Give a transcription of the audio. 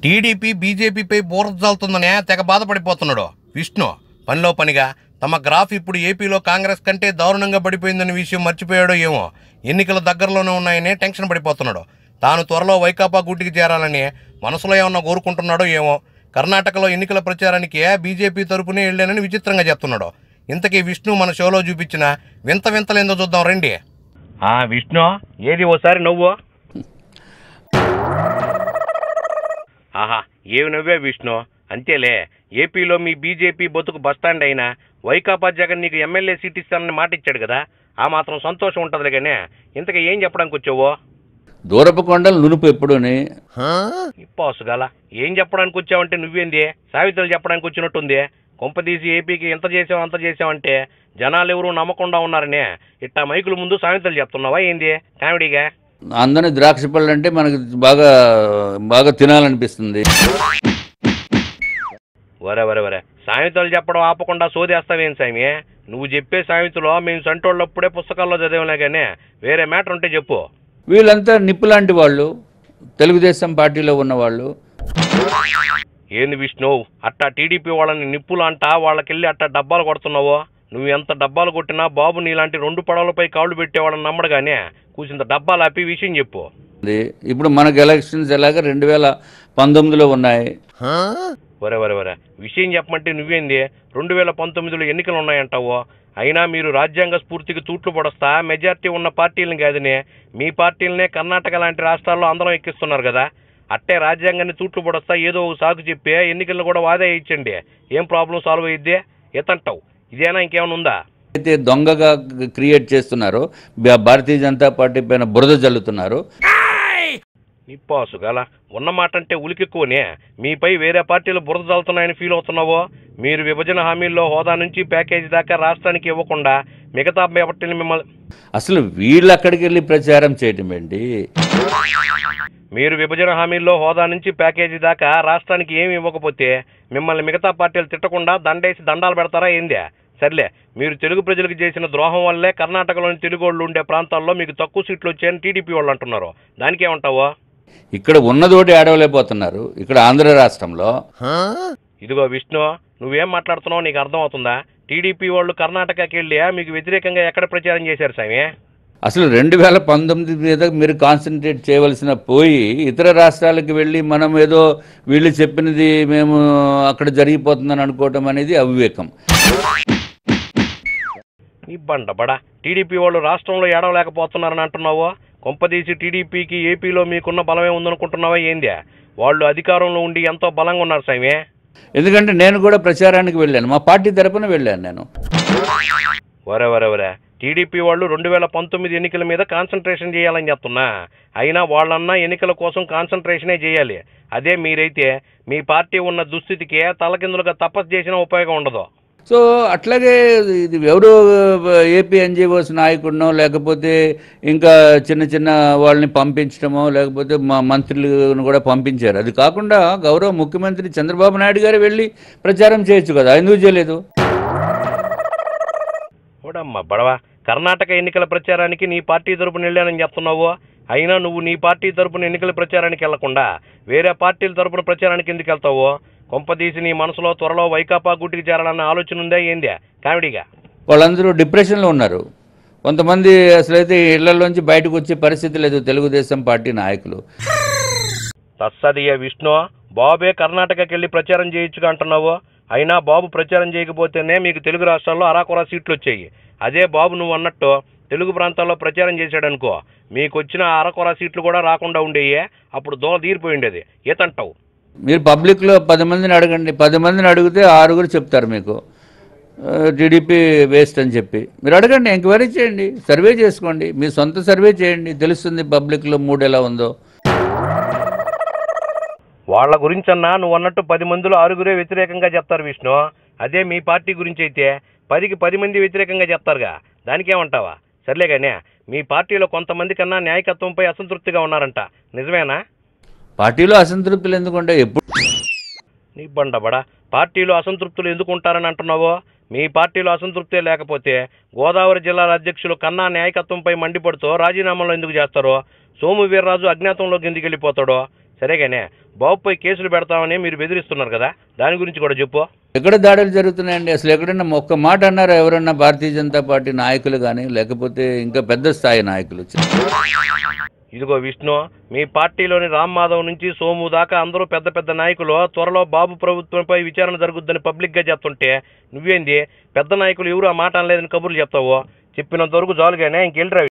TDP బీజేపీపై బూరద జల్లుతుందనే తెగ బాధపడిపోతున్నాడు విష్ణు పనిలో పనిగా తమ గ్రాఫ్ ఇప్పుడు ఏపీలో కాంగ్రెస్ కంటే దారుణంగా పడిపోయిందనే విషయం మర్చిపోయాడో ఏమో ఎన్నికలు దగ్గరలోనే ఉన్నాయని టెన్షన్ పడిపోతున్నాడు తాను త్వరలో వైకాపా గుట్టికి చేరాలని మనసులో ఏమన్నా కోరుకుంటున్నాడో ఏమో కర్ణాటకలో ఎన్నికల ప్రచారానికి బీజేపీ తరపునే వెళ్ళానని విచిత్రంగా చెప్తున్నాడు ఇంతకీ విష్ణు మన షోలో చూపించిన వింత వింతలేందో చూద్దాం రండి ఆ విష్ణు ఏది ఓసారి నువ్వు ఆహా ఏమి నవ్వే విష్ణు అంతేలే ఏపీలో మీ బీజేపీ బతుకు బస్టాండ్ అయినా వైకాపా జగన్ నీకు ఎమ్మెల్యే సీట్ ఇస్తానని మాట ఇచ్చాడు కదా ఆ మాత్రం సంతోషం ఉంటుందిలే కానీ ఇంతకీ ఏం చెప్పడానికి వచ్చావో దూరపు కొండలు నునుపు ఎప్పుడూని ఇప్పాసుగాల ఏం చెప్పడానికి వచ్చావంటే నువ్వేంది సావిత్రులు చెప్పడానికి వచ్చినట్టుంది కొంపదీసి ఏపీకి ఎంత చేసావు అంత చేసావంటే జనాలు ఎవరు నమ్మకుండా ఉన్నారనే ఇట్టా మైకుల ముందు సామెతలు చెప్తున్నావా ఏంది కామెడీగా అందరిని ద్రాక్ష పళ్ళు అంటే మనకు బాగా బాగా తినాలనిపిస్తుంది వరే వరే వరే సామెతలు చెప్పడం ఆపకుండా సోదేస్తావేం సామి నువ్వు చెప్పే సామెతలో మేము సంటోళ్ళప్పుడే పుస్తకాల్లో చదివాలే కానీ వేరే మ్యాటర్ ఉంటే చెప్పు వీళ్ళంతా నిప్పు లాంటి వాళ్ళు తెలుగుదేశం పార్టీలో ఉన్నవాళ్ళు ఏంది విష్ణు అట్టా టీడీపీ వాళ్ళని నిప్పులు అంటా వాళ్ళకెళ్ళి అట్టా డబ్బాలు కొడుతున్నావో నువ్వు ఎంత డబ్బాలు కొట్టినా బాబు నీలాంటి రెండు పడవలపై కాళ్ళు పెట్టేవాళ్ళని నమ్మడు కానీ కూసింత డబ్బాలు ఆపి విషయం చెప్పు ఇది ఇప్పుడు మనకు ఎలక్షన్స్ ఎలాగ రెండు వేల పంతొమ్మిదిలో ఉన్నాయి వరే వరే వరే విషయం చెప్పమంటే నువ్వేంది రెండు వేల పంతొమ్మిదిలో ఎన్నికలు ఉన్నాయంటావో అయినా మీరు రాజ్యాంగ స్ఫూర్తికి తూట్లు పొడస్తా మెజార్టీ ఉన్న పార్టీలను కాదని మీ పార్టీలనే కర్ణాటక లాంటి రాష్ట్రాల్లో అందరం ఎక్కిస్తున్నారు కదా అట్టే రాజ్యాంగాన్ని తూట్లు పొడస్తా ఏదో ఒక సాకు చెప్పి ఎన్నికలను కూడా వాదా ఇచ్చండి ఏం ప్రాబ్లం సాల్వ్ అయ్యిద్ది ఎతంటావు ఇదేనా ఇంకేమైనా ఉందా అయితే దొంగగా క్రియేట్ చేస్తున్నారో భా- భారతీయ జనతా పార్టీ పైన బురద జల్లుతున్నారు నిప్పాసు గల ఉన్నమాట అంటే ఉలికెక్కువనే మీపై వేరే పార్టీలు బురద చల్లుతున్నాయని ఫీల్ అవుతున్నావో మీరు విభజన హామీల్లో హోదా నుంచి ప్యాకేజీ దాకా రాష్ట్రానికి ఇవ్వకుండా మిగతా పార్టీలు మిమ్మల్ని అసలు వీళ్ళు అక్కడికి వెళ్ళి ప్రచారం చేయటం ఏంటి మీరు విభజన హామీల్లో హోదా నుంచి ప్యాకేజీ దాకా రాష్ట్రానికి ఏమి ఇవ్వకపోతే మిమ్మల్ని మిగతా పార్టీలు తిట్టకుండా దండేసి దండాలు పెడతారా ఏందే సర్లే మీరు తెలుగు ప్రజలకు చేసిన ద్రోహం వల్లే కర్ణాటకలోని తెలుగు వాళ్ళు ఉండే ప్రాంతాల్లో మీకు తక్కువ సీట్లు వచ్చాయని టీడీపీ వాళ్ళు అంటున్నారు దానికేమంటావో ఇక్కడ ఉన్నదోటి ఆడవలేకపోతున్నారు ఇక్కడ ఆంధ్ర రాష్ట్రంలో ఇదిగో విష్ణు నువ్వేం మాట్లాడుతున్నావు నీకు అర్థమవుతుందా టీడీపీ వాళ్ళు కర్ణాటకకి వెళ్ళి మీకు వ్యతిరేకంగా ఎక్కడ ప్రచారం చేశారు స్వామి అసలు రెండు వేల పంతొమ్మిది మీద మీరు కాన్సన్ట్రేట్ చేయవలసిన పోయి ఇతర రాష్ట్రాలకు వెళ్ళి మనం ఏదో వీళ్ళు చెప్పినది మేము అక్కడ జరిగిపోతుందని అనుకోవటం అనేది అవివేకం నీ బండ బడా టీడీపీ వాళ్ళు రాష్ట్రంలో ఏడవలేకపోతున్నారని అంటున్నావో కొంపదీసి టీడీపీకి ఏపీలో మీకున్న బలమే ఉందనుకుంటున్నావా ఏంది వాళ్ళు అధికారంలో ఉండి ఎంతో బలంగా ఉన్నారు స్వామి ఎందుకంటే నేను కూడా ప్రచారానికి వెళ్ళాను మా పార్టీ తరపున వెళ్ళాను నేను వరే వరే వరే టీడీపీ వాళ్ళు రెండు వేల పంతొమ్మిది ఎన్నికల మీద కాన్సన్ట్రేషన్ చేయాలని చెప్తున్నా అయినా వాళ్ళన్నా ఎన్నికల కోసం కాన్సన్ట్రేషనే చేయాలి అదే మీరైతే మీ పార్టీ ఉన్న దుస్థితికి తలకిందులుగా తపస్సు చేసినా ఉపయోగం ఉండదు సో అట్లాగే ఇది ఎవరు ఏపీ ఎన్జిఓస్ నాయకుడినో లేకపోతే ఇంకా చిన్న చిన్న వాళ్ళని పంపించడమో లేకపోతే మా మంత్రులను కూడా పంపించారు అది కాకుండా గౌరవ ముఖ్యమంత్రి చంద్రబాబు నాయుడు గారు వెళ్ళి ప్రచారం చేయొచ్చు కదా ఎందుకు చేయలేదు ఓడమ్మ బడవా కర్ణాటక ఎన్నికల ప్రచారానికి నీ పార్టీ తరపున వెళ్ళానని చెప్తున్నావు అయినా నువ్వు నీ పార్టీ తరపున ఎన్నికల ప్రచారానికి వెళ్లకుండా వేరే పార్టీల తరపున ప్రచారానికి ఎందుకు వెళ్తావు కొంపదీసి నీ మనసులో త్వరలో వైకాపా గుట్టికి చేరాలన్న ఆలోచన ఉందా ఏందే కామెడీగా వాళ్ళందరూ డిప్రెషన్లో ఉన్నారు కొంతమంది అసలైతే ఇళ్లలోంచి బయటకు వచ్చే పరిస్థితి లేదు తెలుగుదేశం పార్టీ నాయకులు తస్సదియ విష్ణు బాబే కర్ణాటకకి వెళ్ళి ప్రచారం చేయొచ్చుగా అంటున్నావు అయినా బాబు ప్రచారం చేయకపోతేనే మీకు తెలుగు రాష్ట్రాల్లో అరాకొరా సీట్లు వచ్చాయి అదే బాబు నువ్వు అన్నట్టు తెలుగు ప్రాంతాల్లో ప్రచారం చేశాడనుకో మీకు వచ్చిన ఆ అరకొర సీట్లు కూడా రాకుండా ఉండేయే అప్పుడు దోల తీరిపోయి ఉండేది ఏతంటావు మీరు పబ్లిక్లో పది మందిని అడగండి పది మందిని అడిగితే ఆరుగురు చెప్తారు మీకు టీడీపీ వేస్ట్ అని చెప్పి మీరు అడగండి ఎంక్వైరీ చేయండి సర్వే చేసుకోండి మీ సొంత సర్వే చేయండి తెలుస్తుంది పబ్లిక్లో మూడు ఎలా ఉందో వాళ్ళ గురించన్నా నువ్వు అన్నట్టు పది మందిలో ఆరుగురే వ్యతిరేకంగా చెప్తారు విష్ణు అదే మీ పార్టీ గురించి అయితే పదికి పది మంది వ్యతిరేకంగా చెప్తారుగా దానికేమంటావా సర్లే కానీ మీ పార్టీలో కొంతమంది కన్నా న్యాయకత్వంపై అసంతృప్తిగా ఉన్నారంట నిజమేనా పార్టీలో అసంతృప్తులు ఎందుకంటే ఎప్పుడు నీ బండబడా పార్టీలో అసంతృప్తులు ఎందుకు ఉంటారని అంటున్నావో మీ పార్టీలో అసంతృప్తే లేకపోతే గోదావరి జిల్లాల అధ్యక్షులు కన్నా న్యాయకత్వంపై మండిపడుతూ రాజీనామాలు ఎందుకు చేస్తారో సోము వీర్రాజు అజ్ఞాతంలోకి ఎందుకు వెళ్ళిపోతాడో సరేగానే బాబుపై కేసులు పెడతామని మీరు బెదిరిస్తున్నారు కదా దాని గురించి కూడా చెప్పు ఎక్కడ దాడులు జరుగుతున్నాయండి అసలు ఎక్కడన్నా ఒక్క మాట అన్నారా ఎవరన్నా భారతీయ జనతా పార్టీ నాయకులు కానీ లేకపోతే ఇంకా పెద్ద స్థాయి నాయకులు ఇదిగో విష్ణు మీ పార్టీలోని రామ్ మాధవ్ నుంచి సోము దాకా అందరూ పెద్ద పెద్ద నాయకులు త్వరలో బాబు ప్రభుత్వంపై విచారణ జరుగుద్దని పబ్లిక్గా చెప్తుంటే నువ్వేంది పెద్ద నాయకులు ఎవరు ఆ మాట అనలేదని కబుర్లు చెప్తావు చెప్పినంత వరకు చాలుగానే ఇంకెళ్ళిరా